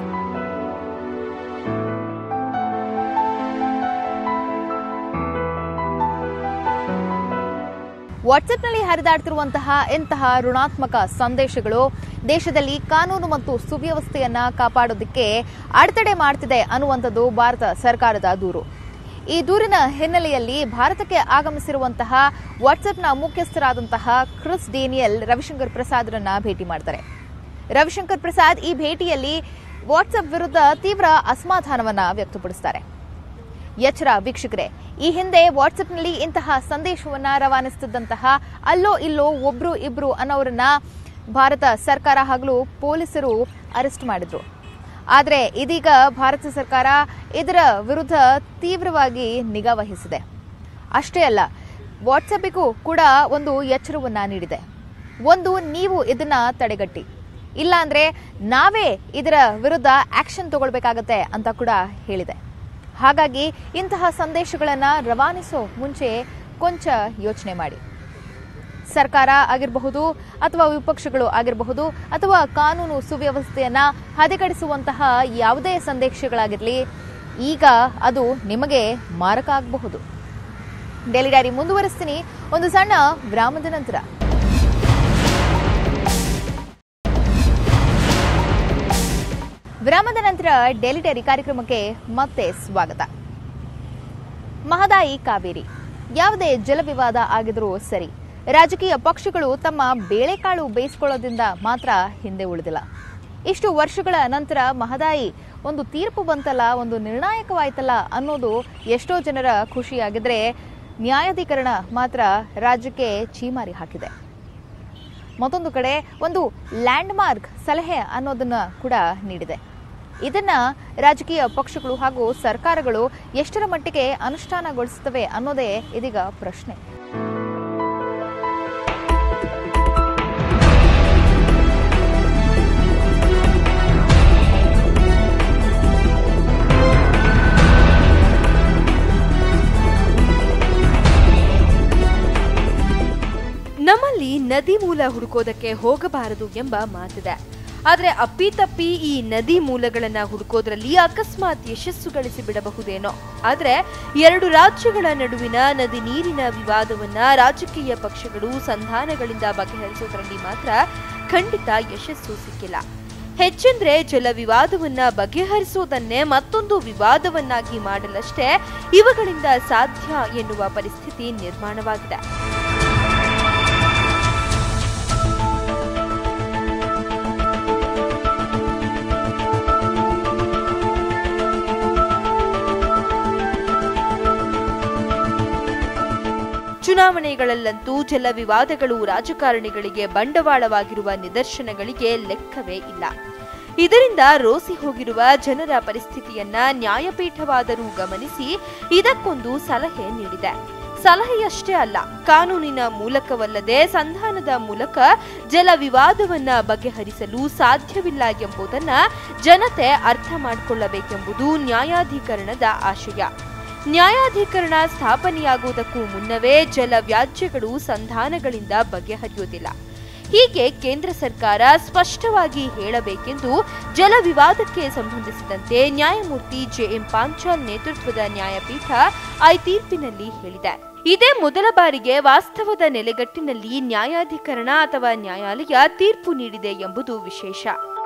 ವಾಟ್ಸ್ಆಪ್ನಲ್ಲಿ ಹರಿದಾಡ್ತಿರುವಂತಹ ಇಂತಹ ಋಣಾತ್ಮಕ ಸಂದೇಶಗಳು ದೇಶದಲ್ಲಿ ಕಾನೂನು ಮತ್ತು ಸುವ್ಯವಸ್ಥೆಯನ್ನ ಕಾಪಾಡೋದಕ್ಕೆ ಅಡೆತಡೆ ಮಾಡ್ತಿದೆ ಅನ್ನುವಂಥದ್ದು ಭಾರತ ಸರ್ಕಾರದ ದೂರು ಈ ದೂರಿನ ಹಿನ್ನೆಲೆಯಲ್ಲಿ ಭಾರತಕ್ಕೆ ಆಗಮಿಸಿರುವಂತಹ ವಾಟ್ಸ್ಆಪ್ನ ಮುಖ್ಯಸ್ಥರಾದಂತಹ ಕ್ರಿಸ್ ಡೇನಿಯಲ್ ರವಿಶಂಕರ್ ಪ್ರಸಾದ್ರನ್ನ ಭೇಟಿ ಮಾಡ್ತಾರೆ ರವಿಶಂಕರ್ ಪ್ರಸಾದ್ ಈ ಭೇಟಿಯಲ್ಲಿ ವಾಟ್ಸ್ಆಪ್ ವಿರುದ್ಧ ತೀವ್ರ ಅಸಮಾಧಾನವನ್ನ ವ್ಯಕ್ತಪಡಿಸ್ತಾರೆ ಎಚ್ಚರ ವೀಕ್ಷಕರೇ ಈ ಹಿಂದೆ ವಾಟ್ಸ್ಆಪ್ನಲ್ಲಿ ಇಂತಹ ಸಂದೇಶವನ್ನ ರವಾನಿಸುತ್ತಿದ್ದಂತಹ ಅಲ್ಲೋ ಇಲ್ಲೋ ಒಬ್ರು ಇಬ್ರು ಅನ್ನೋರನ್ನ ಭಾರತ ಸರ್ಕಾರ ಹಾಗೂ ಪೊಲೀಸರು ಅರೆಸ್ಟ್ ಮಾಡಿದ್ರು ಆದರೆ ಇದೀಗ ಭಾರತ ಸರ್ಕಾರ ಇದರ ವಿರುದ್ಧ ತೀವ್ರವಾಗಿ ನಿಗಾ ವಹಿಸಿದೆ ಅಷ್ಟೇ ಅಲ್ಲ ವಾಟ್ಸಪ್ಪಿಗೂ ಕೂಡ ಒಂದು ಎಚ್ಚರವನ್ನ ನೀಡಿದೆ ಒಂದು ನೀವು ಇದನ್ನ ತಡೆಗಟ್ಟಿ ಇಲ್ಲಾಂದ್ರೆ ನಾವೇ ಇದರ ವಿರುದ್ಧ ಆಕ್ಷನ್ ತಗೊಳ್ಬೇಕಾಗತ್ತೆ ಅಂತ ಕೂಡ ಹೇಳಿದೆ ಹಾಗಾಗಿ ಇಂತಹ ಸಂದೇಶಗಳನ್ನ ರವಾನಿಸೋ ಮುಂಚೆ ಕೊಂಚ ಯೋಚನೆ ಮಾಡಿ ಸರ್ಕಾರ ಆಗಿರಬಹುದು ಅಥವಾ ವಿಪಕ್ಷಗಳು ಆಗಿರಬಹುದು ಅಥವಾ ಕಾನೂನು ಸುವ್ಯವಸ್ಥೆಯನ್ನ ಹದಗೆಡಿಸುವಂತಹ ಯಾವುದೇ ಸಂದೇಶಗಳಾಗಿರಲಿ ಈಗ ಅದು ನಿಮಗೆ ಮಾರಕ ಆಗಬಹುದು ಡೈಲಿ ಡೈರಿ ಮುಂದುವರಿಸ್ತೀನಿ ಒಂದು ಸಣ್ಣ ವಿರಾಮದ ನಂತರ ವಿರಾಮದ ನಂತರ ಡೆಲಿ ಡೈರಿ ಕಾರ್ಯಕ್ರಮಕ್ಕೆ ಮತ್ತೆ ಸ್ವಾಗತ ಮಹದಾಯಿ ಕಾವೇರಿ ಯಾವುದೇ ಜಲವಿವಾದ ಆಗಿದ್ರೂ ಸರಿ ರಾಜಕೀಯ ಪಕ್ಷಗಳು ತಮ್ಮ ಬೇಳೆಕಾಳು ಬೇಯಿಸಿಕೊಳ್ಳೋದ್ರಿಂದ ಮಾತ್ರ ಹಿಂದೆ ಉಳಿದಿಲ್ಲ ಇಷ್ಟು ವರ್ಷಗಳ ನಂತರ ಮಹದಾಯಿ ಒಂದು ತೀರ್ಪು ಬಂತಲ್ಲ ಒಂದು ನಿರ್ಣಾಯಕವಾಯ್ತಲ್ಲ ಅನ್ನೋದು ಎಷ್ಟೋ ಜನರ ಖುಷಿಯಾಗಿದ್ರೆ ನ್ಯಾಯಾಧೀಕರಣ ಮಾತ್ರ ರಾಜ್ಯಕ್ಕೆ ಚೀಮಾರಿ ಹಾಕಿದೆ ಮತ್ತೊಂದು ಕಡೆ ಒಂದು ಲ್ಯಾಂಡ್ ಮಾರ್ಕ್ ಸಲಹೆ ಅನ್ನೋದನ್ನ ಕೂಡ ನೀಡಿದೆ ಇದನ್ನ ರಾಜಕೀಯ ಪಕ್ಷಗಳು ಹಾಗೂ ಸರ್ಕಾರಗಳು ಎಷ್ಟರ ಮಟ್ಟಿಗೆ ಅನುಷ್ಠಾನಗೊಳಿಸುತ್ತವೆ ಅನ್ನೋದೇ ಇದೀಗ ಪ್ರಶ್ನೆ ನಮ್ಮಲ್ಲಿ ನದಿ ಮೂಲ ಹುಡುಕೋದಕ್ಕೆ ಹೋಗಬಾರದು ಎಂಬ ಮಾತಿದೆ ಆದ್ರೆ ಅಪ್ಪಿತಪ್ಪಿ ಈ ನದಿ ಮೂಲಗಳನ್ನ ಹುಡುಕೋದ್ರಲ್ಲಿ ಅಕಸ್ಮಾತ್ ಯಶಸ್ಸು ಗಳಿಸಿ ಬಿಡಬಹುದೇನೋ ಆದ್ರೆ ಎರಡು ರಾಜ್ಯಗಳ ನಡುವಿನ ನದಿ ನೀರಿನ ವಿವಾದವನ್ನ ರಾಜಕೀಯ ಪಕ್ಷಗಳು ಸಂಧಾನಗಳಿಂದ ಬಗೆಹರಿಸೋದ್ರಲ್ಲಿ ಮಾತ್ರ ಖಂಡಿತ ಯಶಸ್ಸು ಸಿಕ್ಕಿಲ್ಲ ಹೆಚ್ಚೆಂದ್ರೆ ಜಲ ವಿವಾದವನ್ನ ಬಗೆಹರಿಸೋದನ್ನೇ ಮತ್ತೊಂದು ವಿವಾದವನ್ನಾಗಿ ಮಾಡಲಷ್ಟೇ ಇವುಗಳಿಂದ ಸಾಧ್ಯ ಎನ್ನುವ ಪರಿಸ್ಥಿತಿ ನಿರ್ಮಾಣವಾಗಿದೆ ಚುನಾವಣೆಗಳಲ್ಲಂತೂ ಜಲ ವಿವಾದಗಳು ರಾಜಕಾರಣಿಗಳಿಗೆ ಬಂಡವಾಳವಾಗಿರುವ ನಿದರ್ಶನಗಳಿಗೆ ಲೆಕ್ಕವೇ ಇಲ್ಲ ಇದರಿಂದ ರೋಸಿ ಹೋಗಿರುವ ಜನರ ಪರಿಸ್ಥಿತಿಯನ್ನ ನ್ಯಾಯಪೀಠವಾದರೂ ಗಮನಿಸಿ ಇದಕ್ಕೊಂದು ಸಲಹೆ ನೀಡಿದೆ ಸಲಹೆಯಷ್ಟೇ ಅಲ್ಲ ಕಾನೂನಿನ ಮೂಲಕವಲ್ಲದೆ ಸಂಧಾನದ ಮೂಲಕ ಜಲ ವಿವಾದವನ್ನ ಬಗೆಹರಿಸಲು ಸಾಧ್ಯವಿಲ್ಲ ಎಂಬುದನ್ನ ಜನತೆ ಅರ್ಥ ಮಾಡಿಕೊಳ್ಳಬೇಕೆಂಬುದು ನ್ಯಾಯಾಧೀಕರಣದ ಆಶಯ ನ್ಯಾಯಾಧೀಕರಣ ಸ್ಥಾಪನೆಯಾಗುವುದಕ್ಕೂ ಮುನ್ನವೇ ಜಲ ವ್ಯಾಜ್ಯಗಳು ಸಂಧಾನಗಳಿಂದ ಬಗೆಹರಿಯುವುದಿಲ್ಲ ಹೀಗೆ ಕೇಂದ್ರ ಸರ್ಕಾರ ಸ್ಪಷ್ಟವಾಗಿ ಹೇಳಬೇಕೆಂದು ಜಲ ವಿವಾದಕ್ಕೆ ಸಂಬಂಧಿಸಿದಂತೆ ನ್ಯಾಯಮೂರ್ತಿ ಜೆಎಂ ಪಾಂಚಾಲ್ ನೇತೃತ್ವದ ನ್ಯಾಯಪೀಠ ಐ ತೀರ್ಪಿನಲ್ಲಿ ಹೇಳಿದೆ ಇದೇ ಮೊದಲ ಬಾರಿಗೆ ವಾಸ್ತವದ ನೆಲೆಗಟ್ಟಿನಲ್ಲಿ ನ್ಯಾಯಾಧೀಕರಣ ಅಥವಾ ನ್ಯಾಯಾಲಯ ತೀರ್ಪು ನೀಡಿದೆ ಎಂಬುದು ವಿಶೇಷ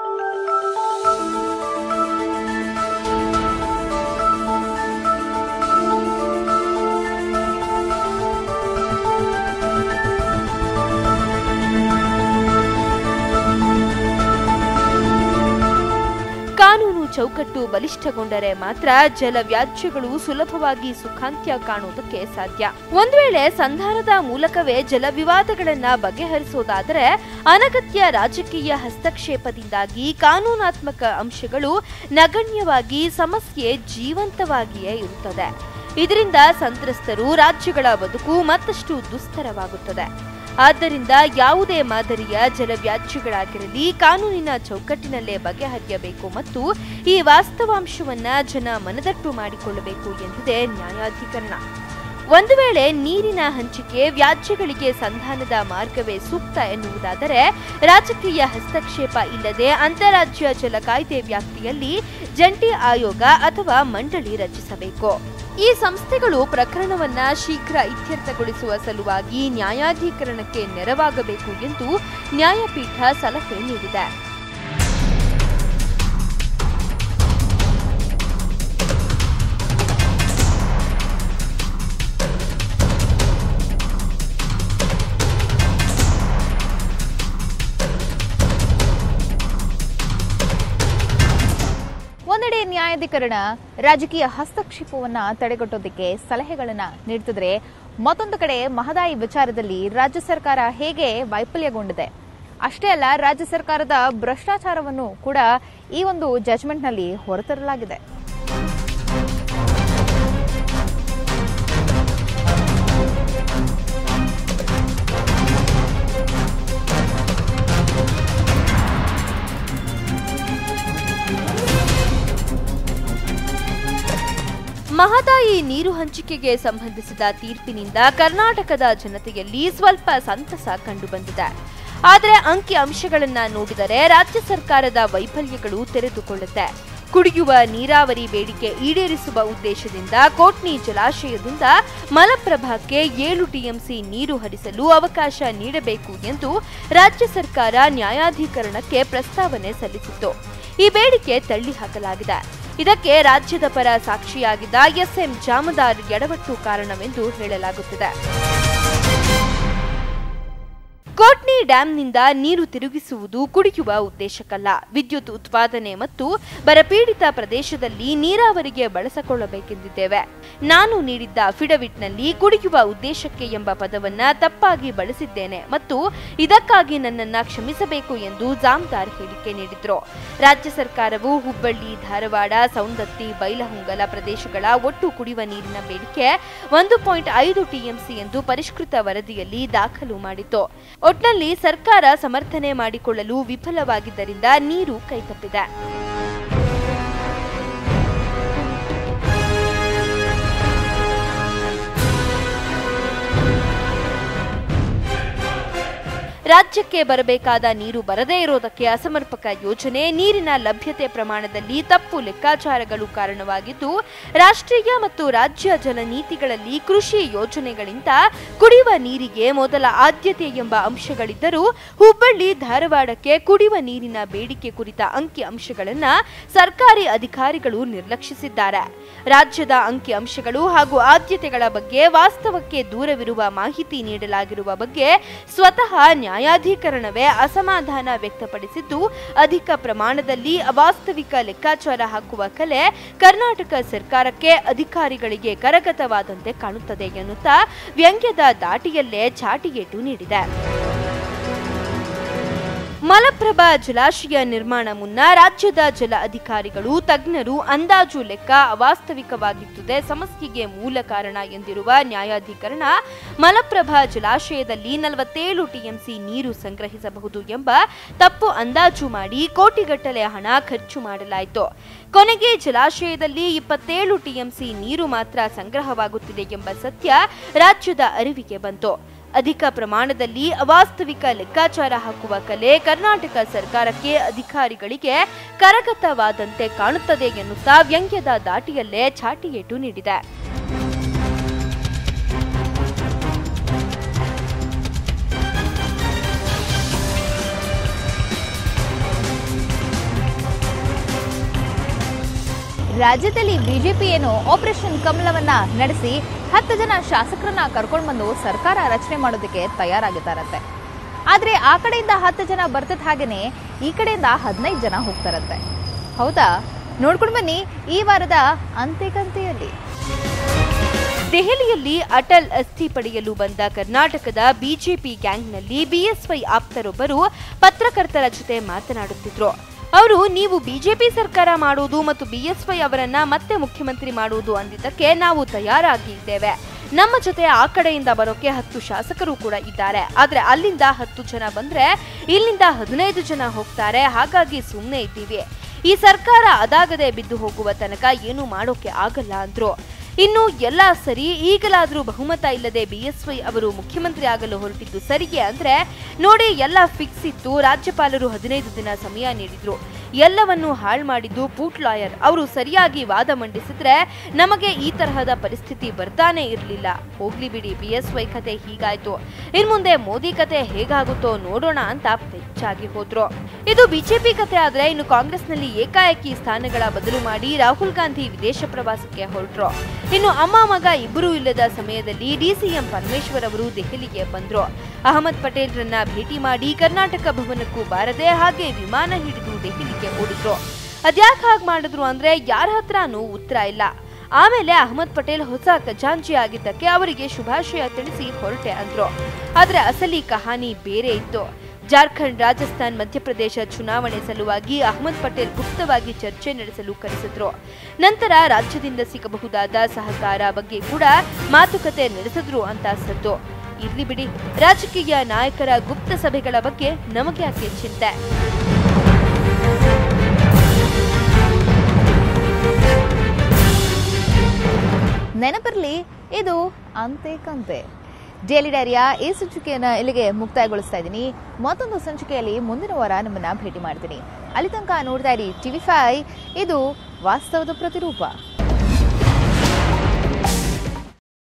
ಕಾನೂನು ಚೌಕಟ್ಟು ಬಲಿಷ್ಠಗೊಂಡರೆ ಮಾತ್ರ ಜಲ ವ್ಯಾಜ್ಯಗಳು ಸುಲಭವಾಗಿ ಸುಖಾಂತ್ಯ ಕಾಣುವುದಕ್ಕೆ ಸಾಧ್ಯ ಒಂದು ವೇಳೆ ಸಂಧಾನದ ಮೂಲಕವೇ ಜಲ ವಿವಾದಗಳನ್ನ ಬಗೆಹರಿಸೋದಾದರೆ ಅನಗತ್ಯ ರಾಜಕೀಯ ಹಸ್ತಕ್ಷೇಪದಿಂದಾಗಿ ಕಾನೂನಾತ್ಮಕ ಅಂಶಗಳು ನಗಣ್ಯವಾಗಿ ಸಮಸ್ಯೆ ಜೀವಂತವಾಗಿಯೇ ಇರುತ್ತದೆ ಇದರಿಂದ ಸಂತ್ರಸ್ತರು ರಾಜ್ಯಗಳ ಬದುಕು ಮತ್ತಷ್ಟು ದುಸ್ತರವಾಗುತ್ತದೆ ಆದ್ದರಿಂದ ಯಾವುದೇ ಮಾದರಿಯ ಜಲವ್ಯಾಜ್ಯಗಳಾಗಿರಲಿ ಕಾನೂನಿನ ಚೌಕಟ್ಟಿನಲ್ಲೇ ಬಗೆಹರಿಯಬೇಕು ಮತ್ತು ಈ ವಾಸ್ತವಾಂಶವನ್ನ ಜನ ಮನದಟ್ಟು ಮಾಡಿಕೊಳ್ಳಬೇಕು ಎಂದಿದೆ ನ್ಯಾಯಾಧೀಕರಣ ಒಂದು ವೇಳೆ ನೀರಿನ ಹಂಚಿಕೆ ವ್ಯಾಜ್ಯಗಳಿಗೆ ಸಂಧಾನದ ಮಾರ್ಗವೇ ಸೂಕ್ತ ಎನ್ನುವುದಾದರೆ ರಾಜಕೀಯ ಹಸ್ತಕ್ಷೇಪ ಇಲ್ಲದೆ ಅಂತಾರಾಜ್ಯ ಜಲ ಕಾಯ್ದೆ ವ್ಯಾಪ್ತಿಯಲ್ಲಿ ಜಂಟಿ ಆಯೋಗ ಅಥವಾ ಮಂಡಳಿ ರಚಿಸಬೇಕು ಈ ಸಂಸ್ಥೆಗಳು ಪ್ರಕರಣವನ್ನ ಶೀಘ್ರ ಇತ್ಯರ್ಥಗೊಳಿಸುವ ಸಲುವಾಗಿ ನ್ಯಾಯಾಧೀಕರಣಕ್ಕೆ ನೆರವಾಗಬೇಕು ಎಂದು ನ್ಯಾಯಪೀಠ ಸಲಹೆ ನೀಡಿದೆ ಒಂದೆಡೆ ನ್ಯಾಯಾಧೀಕರಣ ರಾಜಕೀಯ ಹಸ್ತಕ್ಷೇಪವನ್ನ ತಡೆಗಟ್ಟೋದಕ್ಕೆ ಸಲಹೆಗಳನ್ನ ನೀಡ್ತಿದ್ರೆ ಮತ್ತೊಂದು ಕಡೆ ಮಹದಾಯಿ ವಿಚಾರದಲ್ಲಿ ರಾಜ್ಯ ಸರ್ಕಾರ ಹೇಗೆ ವೈಫಲ್ಯಗೊಂಡಿದೆ ಅಷ್ಟೇ ಅಲ್ಲ ರಾಜ್ಯ ಸರ್ಕಾರದ ಭ್ರಷ್ಟಾಚಾರವನ್ನು ಕೂಡ ಈ ಒಂದು ಜಜ್ಮೆಂಟ್ನಲ್ಲಿ ಹೊರತರಲಾಗಿದೆ ಮಹದಾಯಿ ನೀರು ಹಂಚಿಕೆಗೆ ಸಂಬಂಧಿಸಿದ ತೀರ್ಪಿನಿಂದ ಕರ್ನಾಟಕದ ಜನತೆಯಲ್ಲಿ ಸ್ವಲ್ಪ ಸಂತಸ ಕಂಡುಬಂದಿದೆ ಆದರೆ ಅಂಕಿ ಅಂಶಗಳನ್ನ ನೋಡಿದರೆ ರಾಜ್ಯ ಸರ್ಕಾರದ ವೈಫಲ್ಯಗಳು ತೆರೆದುಕೊಳ್ಳುತ್ತೆ ಕುಡಿಯುವ ನೀರಾವರಿ ಬೇಡಿಕೆ ಈಡೇರಿಸುವ ಉದ್ದೇಶದಿಂದ ಕೋಟ್ನಿ ಜಲಾಶಯದಿಂದ ಮಲಪ್ರಭಾಕ್ಕೆ ಏಳು ಟಿಎಂಸಿ ನೀರು ಹರಿಸಲು ಅವಕಾಶ ನೀಡಬೇಕು ಎಂದು ರಾಜ್ಯ ಸರ್ಕಾರ ನ್ಯಾಯಾಧೀಕರಣಕ್ಕೆ ಪ್ರಸ್ತಾವನೆ ಸಲ್ಲಿಸಿತ್ತು ಈ ಬೇಡಿಕೆ ತಳ್ಳಿ ಹಾಕಲಾಗಿದೆ ಇದಕ್ಕೆ ರಾಜ್ಯದ ಪರ ಸಾಕ್ಷಿಯಾಗಿದ್ದ ಎಸ್ಎಂ ಜಾಮದಾರ್ ಎಡವಟ್ಟು ಕಾರಣವೆಂದು ಹೇಳಲಾಗುತ್ತಿದೆ ಕೋಟ್ನಿ ಡ್ಯಾಂನಿಂದ ನೀರು ತಿರುಗಿಸುವುದು ಕುಡಿಯುವ ಉದ್ದೇಶಕ್ಕಲ್ಲ ವಿದ್ಯುತ್ ಉತ್ಪಾದನೆ ಮತ್ತು ಬರಪೀಡಿತ ಪ್ರದೇಶದಲ್ಲಿ ನೀರಾವರಿಗೆ ಬಳಸಿಕೊಳ್ಳಬೇಕೆಂದಿದ್ದೇವೆ ನಾನು ನೀಡಿದ್ದ ಅಫಿಡವಿಟ್ನಲ್ಲಿ ಕುಡಿಯುವ ಉದ್ದೇಶಕ್ಕೆ ಎಂಬ ಪದವನ್ನ ತಪ್ಪಾಗಿ ಬಳಸಿದ್ದೇನೆ ಮತ್ತು ಇದಕ್ಕಾಗಿ ನನ್ನನ್ನ ಕ್ಷಮಿಸಬೇಕು ಎಂದು ಜಾಮ್ದಾರ್ ಹೇಳಿಕೆ ನೀಡಿದ್ರು ರಾಜ್ಯ ಸರ್ಕಾರವು ಹುಬ್ಬಳ್ಳಿ ಧಾರವಾಡ ಸೌಂದತ್ತಿ ಬೈಲಹೊಂಗಲ ಪ್ರದೇಶಗಳ ಒಟ್ಟು ಕುಡಿಯುವ ನೀರಿನ ಬೇಡಿಕೆ ಒಂದು ಪಾಯಿಂಟ್ ಐದು ಟಿಎಂಸಿ ಎಂದು ಪರಿಷ್ಕೃತ ವರದಿಯಲ್ಲಿ ದಾಖಲು ಮಾಡಿತ್ತು ಒಟ್ನಲ್ಲಿ ಸರ್ಕಾರ ಸಮರ್ಥನೆ ಮಾಡಿಕೊಳ್ಳಲು ವಿಫಲವಾಗಿದ್ದರಿಂದ ನೀರು ಕೈತಪ್ಪಿದೆ ರಾಜ್ಯಕ್ಕೆ ಬರಬೇಕಾದ ನೀರು ಬರದೇ ಇರೋದಕ್ಕೆ ಅಸಮರ್ಪಕ ಯೋಜನೆ ನೀರಿನ ಲಭ್ಯತೆ ಪ್ರಮಾಣದಲ್ಲಿ ತಪ್ಪು ಲೆಕ್ಕಾಚಾರಗಳು ಕಾರಣವಾಗಿದ್ದು ರಾಷ್ಟ್ರೀಯ ಮತ್ತು ರಾಜ್ಯ ಜಲ ನೀತಿಗಳಲ್ಲಿ ಕೃಷಿ ಯೋಜನೆಗಳಿಂದ ಕುಡಿಯುವ ನೀರಿಗೆ ಮೊದಲ ಆದ್ಯತೆ ಎಂಬ ಅಂಶಗಳಿದ್ದರೂ ಹುಬ್ಬಳ್ಳಿ ಧಾರವಾಡಕ್ಕೆ ಕುಡಿಯುವ ನೀರಿನ ಬೇಡಿಕೆ ಕುರಿತ ಅಂಕಿ ಅಂಶಗಳನ್ನ ಸರ್ಕಾರಿ ಅಧಿಕಾರಿಗಳು ನಿರ್ಲಕ್ಷಿಸಿದ್ದಾರೆ ರಾಜ್ಯದ ಅಂಕಿ ಅಂಶಗಳು ಹಾಗೂ ಆದ್ಯತೆಗಳ ಬಗ್ಗೆ ವಾಸ್ತವಕ್ಕೆ ದೂರವಿರುವ ಮಾಹಿತಿ ನೀಡಲಾಗಿರುವ ಬಗ್ಗೆ ಸ್ವತಃ ನ್ಯಾಯಾಧೀಕರಣವೇ ಅಸಮಾಧಾನ ವ್ಯಕ್ತಪಡಿಸಿದ್ದು ಅಧಿಕ ಪ್ರಮಾಣದಲ್ಲಿ ಅವಾಸ್ತವಿಕ ಲೆಕ್ಕಾಚಾರ ಹಾಕುವ ಕಲೆ ಕರ್ನಾಟಕ ಸರ್ಕಾರಕ್ಕೆ ಅಧಿಕಾರಿಗಳಿಗೆ ಕರಗತವಾದಂತೆ ಕಾಣುತ್ತದೆ ಎನ್ನುತ್ತಾ ವ್ಯಂಗ್ಯದ ದಾಟಿಯಲ್ಲೇ ಚಾಟಿಯೇಟು ನೀಡಿದೆ ಮಲಪ್ರಭಾ ಜಲಾಶಯ ನಿರ್ಮಾಣ ಮುನ್ನ ರಾಜ್ಯದ ಜಲ ಅಧಿಕಾರಿಗಳು ತಜ್ಞರು ಅಂದಾಜು ಲೆಕ್ಕ ಅವಾಸ್ತವಿಕವಾಗಿದ್ದುದೇ ಸಮಸ್ಯೆಗೆ ಮೂಲ ಕಾರಣ ಎಂದಿರುವ ನ್ಯಾಯಾಧೀಕರಣ ಮಲಪ್ರಭಾ ಜಲಾಶಯದಲ್ಲಿ ನಲವತ್ತೇಳು ಟಿಎಂಸಿ ನೀರು ಸಂಗ್ರಹಿಸಬಹುದು ಎಂಬ ತಪ್ಪು ಅಂದಾಜು ಮಾಡಿ ಕೋಟಿಗಟ್ಟಲೆ ಹಣ ಖರ್ಚು ಮಾಡಲಾಯಿತು ಕೊನೆಗೆ ಜಲಾಶಯದಲ್ಲಿ ಇಪ್ಪತ್ತೇಳು ಟಿಎಂಸಿ ನೀರು ಮಾತ್ರ ಸಂಗ್ರಹವಾಗುತ್ತಿದೆ ಎಂಬ ಸತ್ಯ ರಾಜ್ಯದ ಅರಿವಿಗೆ ಬಂತು ಅಧಿಕ ಪ್ರಮಾಣದಲ್ಲಿ ಅವಾಸ್ತವಿಕ ಲೆಕ್ಕಾಚಾರ ಹಾಕುವ ಕಲೆ ಕರ್ನಾಟಕ ಸರ್ಕಾರಕ್ಕೆ ಅಧಿಕಾರಿಗಳಿಗೆ ಕರಗತವಾದಂತೆ ಕಾಣುತ್ತದೆ ಎನ್ನುತ್ತಾ ವ್ಯಂಗ್ಯದ ದಾಟಿಯಲ್ಲೇ ಚಾಟಿಯೇಟು ನೀಡಿದೆ ರಾಜ್ಯದಲ್ಲಿ ಬಿಜೆಪಿ ಏನು ಆಪರೇಷನ್ ಕಮಲವನ್ನ ನಡೆಸಿ ಹತ್ತು ಜನ ಶಾಸಕರನ್ನ ಕರ್ಕೊಂಡು ಬಂದು ಸರ್ಕಾರ ರಚನೆ ಮಾಡೋದಕ್ಕೆ ತಯಾರಾಗಿದ್ದಾರಂತೆ ಆದ್ರೆ ಆ ಕಡೆಯಿಂದ ಹತ್ತು ಜನ ಬರ್ತದ ಹಾಗೇನೆ ಈ ಕಡೆಯಿಂದ ಹದಿನೈದು ಜನ ಹೋಗ್ತಾರಂತೆ ಹೌದಾ ನೋಡ್ಕೊಂಡು ಬನ್ನಿ ಈ ವಾರದ ಅಂತೆಕಂತೆಯಲ್ಲಿ ದೆಹಲಿಯಲ್ಲಿ ಅಟಲ್ ಅಸ್ಥಿ ಪಡೆಯಲು ಬಂದ ಕರ್ನಾಟಕದ ಬಿಜೆಪಿ ಗ್ಯಾಂಗ್ನಲ್ಲಿ ಬಿಎಸ್ವೈ ಆಪ್ತರೊಬ್ಬರು ಪತ್ರಕರ್ತರ ಜೊತೆ ಮಾತನಾಡುತ್ತಿದ್ರು ಅವರು ನೀವು ಬಿಜೆಪಿ ಸರ್ಕಾರ ಮಾಡುವುದು ಮತ್ತು ಬಿಎಸ್ವೈ ಅವರನ್ನ ಮತ್ತೆ ಮುಖ್ಯಮಂತ್ರಿ ಮಾಡುವುದು ಅಂದಿದ್ದಕ್ಕೆ ನಾವು ತಯಾರಾಗಿ ಇದ್ದೇವೆ ನಮ್ಮ ಜೊತೆ ಆ ಕಡೆಯಿಂದ ಬರೋಕೆ ಹತ್ತು ಶಾಸಕರು ಕೂಡ ಇದ್ದಾರೆ ಆದ್ರೆ ಅಲ್ಲಿಂದ ಹತ್ತು ಜನ ಬಂದ್ರೆ ಇಲ್ಲಿಂದ ಹದಿನೈದು ಜನ ಹೋಗ್ತಾರೆ ಹಾಗಾಗಿ ಸುಮ್ಮನೆ ಇದ್ದೀವಿ ಈ ಸರ್ಕಾರ ಅದಾಗದೆ ಬಿದ್ದು ಹೋಗುವ ತನಕ ಏನು ಮಾಡೋಕೆ ಆಗಲ್ಲ ಅಂದ್ರು ಇನ್ನು ಎಲ್ಲ ಸರಿ ಈಗಲಾದ್ರೂ ಬಹುಮತ ಇಲ್ಲದೆ ಬಿಎಸ್ವೈ ಅವರು ಮುಖ್ಯಮಂತ್ರಿ ಆಗಲು ಹೊರಟಿದ್ದು ಸರಿಗೆ ಅಂದ್ರೆ ನೋಡಿ ಎಲ್ಲ ಫಿಕ್ಸ್ ಇತ್ತು ರಾಜ್ಯಪಾಲರು ಹದಿನೈದು ದಿನ ಸಮಯ ನೀಡಿದ್ರು ಎಲ್ಲವನ್ನು ಹಾಳು ಮಾಡಿದ್ದು ಪೂಟ್ ಲಾಯರ್ ಅವರು ಸರಿಯಾಗಿ ವಾದ ಮಂಡಿಸಿದ್ರೆ ನಮಗೆ ಈ ತರಹದ ಪರಿಸ್ಥಿತಿ ಬರ್ತಾನೆ ಇರಲಿಲ್ಲ ಹೋಗ್ಲಿ ಬಿಡಿ ಬಿಎಸ್ವೈ ಕತೆ ಹೀಗಾಯ್ತು ಇನ್ ಮುಂದೆ ಮೋದಿ ಕತೆ ಹೇಗಾಗುತ್ತೋ ನೋಡೋಣ ಅಂತ ಬೆಚ್ಚಾಗಿ ಹೋದ್ರು ಇದು ಬಿಜೆಪಿ ಕತೆ ಆದ್ರೆ ಇನ್ನು ಕಾಂಗ್ರೆಸ್ನಲ್ಲಿ ಏಕಾಏಕಿ ಸ್ಥಾನಗಳ ಬದಲು ಮಾಡಿ ರಾಹುಲ್ ಗಾಂಧಿ ವಿದೇಶ ಪ್ರವಾಸಕ್ಕೆ ಹೊರಟ್ರು ಇನ್ನು ಅಮ್ಮ ಮಗ ಇಬ್ಬರೂ ಇಲ್ಲದ ಸಮಯದಲ್ಲಿ ಡಿಸಿಎಂ ಪರಮೇಶ್ವರ್ ಅವರು ದೆಹಲಿಗೆ ಬಂದ್ರು ಅಹಮದ್ ಪಟೇಲ್ರನ್ನ ಭೇಟಿ ಮಾಡಿ ಕರ್ನಾಟಕ ಭವನಕ್ಕೂ ಬಾರದೆ ಹಾಗೆ ವಿಮಾನ ಹಿಡಿದು ದೆಹಲಿಗೆ ಓಡಿದ್ರು ಅದ್ಯಾಕ್ ಹಾಗೆ ಮಾಡಿದ್ರು ಅಂದ್ರೆ ಯಾರ ಹತ್ರನೂ ಉತ್ತರ ಇಲ್ಲ ಆಮೇಲೆ ಅಹಮದ್ ಪಟೇಲ್ ಹೊಸ ಖಜಾಂಚಿ ಆಗಿದ್ದಕ್ಕೆ ಅವರಿಗೆ ಶುಭಾಶಯ ತಿಳಿಸಿ ಹೊರಟೆ ಅಂದ್ರು ಆದ್ರೆ ಅಸಲಿ ಕಹಾನಿ ಬೇರೆ ಇತ್ತು ಜಾರ್ಖಂಡ್ ರಾಜಸ್ಥಾನ್ ಮಧ್ಯಪ್ರದೇಶ ಚುನಾವಣೆ ಸಲುವಾಗಿ ಅಹಮದ್ ಪಟೇಲ್ ಗುಪ್ತವಾಗಿ ಚರ್ಚೆ ನಡೆಸಲು ಕರೆಸಿದ್ರು ನಂತರ ರಾಜ್ಯದಿಂದ ಸಿಗಬಹುದಾದ ಸಹಕಾರ ಬಗ್ಗೆ ಕೂಡ ಮಾತುಕತೆ ನಡೆಸಿದ್ರು ಅಂತ ಸದ್ದು ಇರ್ಲಿ ಬಿಡಿ ರಾಜಕೀಯ ನಾಯಕರ ಗುಪ್ತ ಸಭೆಗಳ ಬಗ್ಗೆ ನಮಗೆ ಯಾಕೆ ಚಿಂತೆ ನೆನಪಿರ್ಲಿ ಇದು ಅಂತೆ ಕಂತೆ ಡೈಲಿ ಡೈರಿಯ ಈ ಸಂಚಿಕೆಯನ್ನ ಇಲ್ಲಿಗೆ ಮುಕ್ತಾಯಗೊಳಿಸ್ತಾ ಇದ್ದೀನಿ ಮತ್ತೊಂದು ಸಂಚಿಕೆಯಲ್ಲಿ ಮುಂದಿನ ವಾರ ನಿಮ್ಮನ್ನ ಭೇಟಿ ಮಾಡ್ತೀನಿ ಅಲ್ಲಿ ತನಕ ನೋಡ್ತಾ ಇರಿ ಟಿವಿ ಫೈ ಇದು ವಾಸ್ತವದ ಪ್ರತಿರೂಪ